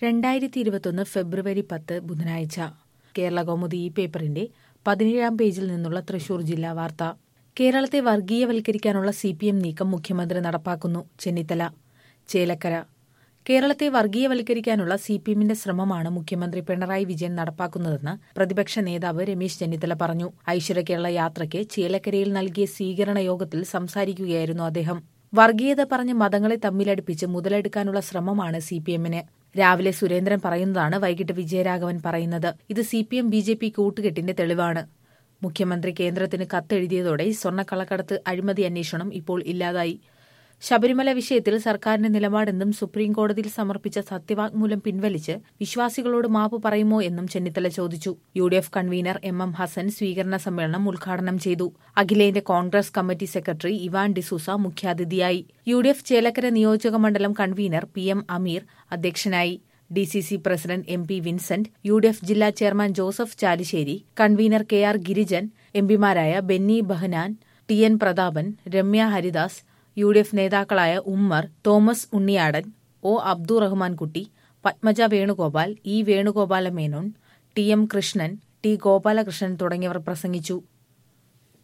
രണ്ടായിരത്തി ഇരുപത്തൊന്ന് ഫെബ്രുവരി പത്ത് ബുധനാഴ്ച കേരള കൗമുദി ഈ പേപ്പറിന്റെ പതിനേഴാം പേജിൽ നിന്നുള്ള തൃശൂർ ജില്ലാ വാർത്ത കേരളത്തെ വർഗീയവൽക്കരിക്കാനുള്ള സി പി എം നീക്കം മുഖ്യമന്ത്രി നടപ്പാക്കുന്നു ചെന്നിത്തല ചേലക്കര കേരളത്തെ വർഗീയവൽക്കരിക്കാനുള്ള സി പി എമ്മിന്റെ ശ്രമമാണ് മുഖ്യമന്ത്രി പിണറായി വിജയൻ നടപ്പാക്കുന്നതെന്ന് പ്രതിപക്ഷ നേതാവ് രമേശ് ചെന്നിത്തല പറഞ്ഞു ഐശ്വര്യ കേരള യാത്രയ്ക്ക് ചേലക്കരയിൽ നൽകിയ സ്വീകരണ യോഗത്തിൽ സംസാരിക്കുകയായിരുന്നു അദ്ദേഹം വർഗീയത പറഞ്ഞ് മതങ്ങളെ തമ്മിലടുപ്പിച്ച് മുതലെടുക്കാനുള്ള ശ്രമമാണ് സി പി എമ്മിന് രാവിലെ സുരേന്ദ്രൻ പറയുന്നതാണ് വൈകിട്ട് വിജയരാഘവൻ പറയുന്നത് ഇത് C P M B J P കൂട്ടുകെട്ടിന്റെ തെളിവാണ് മുഖ്യമന്ത്രി കേന്ദ്രത്തിന് കത്തെഴുതിയതോടെ സ്വർണ്ണക്കള്ളക്കടത്ത് അഴിമതി അന്വേഷണം ഇപ്പോൾ ഇല്ലാതായി ശബരിമല വിഷയത്തിൽ സർക്കാരിന്റെ നിലപാടെന്നും സുപ്രീംകോടതിയിൽ സമർപ്പിച്ച സത്യവാങ്മൂലം പിൻവലിച്ച് വിശ്വാസികളോട് മാപ്പ് പറയുമോ എന്നും ചെന്നിത്തല ചോദിച്ചു U D F convener M M Hassan സ്വീകരണ സമ്മേളനം ഉദ്ഘാടനം ചെയ്തു അഖിലേന്ത്യാ Congress committee secretary Ivan D'Souza മുഖ്യാതിഥിയായി യു ഡി എഫ് ചേലക്കര നിയോജക മണ്ഡലം കൺവീനർ പി എം അമീർ അധ്യക്ഷനായി D C C president M P Vincent U D F ജില്ലാ chairman Joseph Chalissery convener K R Girijan എംപിമാരായ Benny Behanan T N Prathapan Ramya Haridas U D F നേതാക്കളായ Ummer Thomas Unniyadan O Abdurahmankutty Padmaja Venugopal E Venugopala Menon T M Krishnan T Gopalakrishnan തുടങ്ങിയവർ പ്രസംഗിച്ചു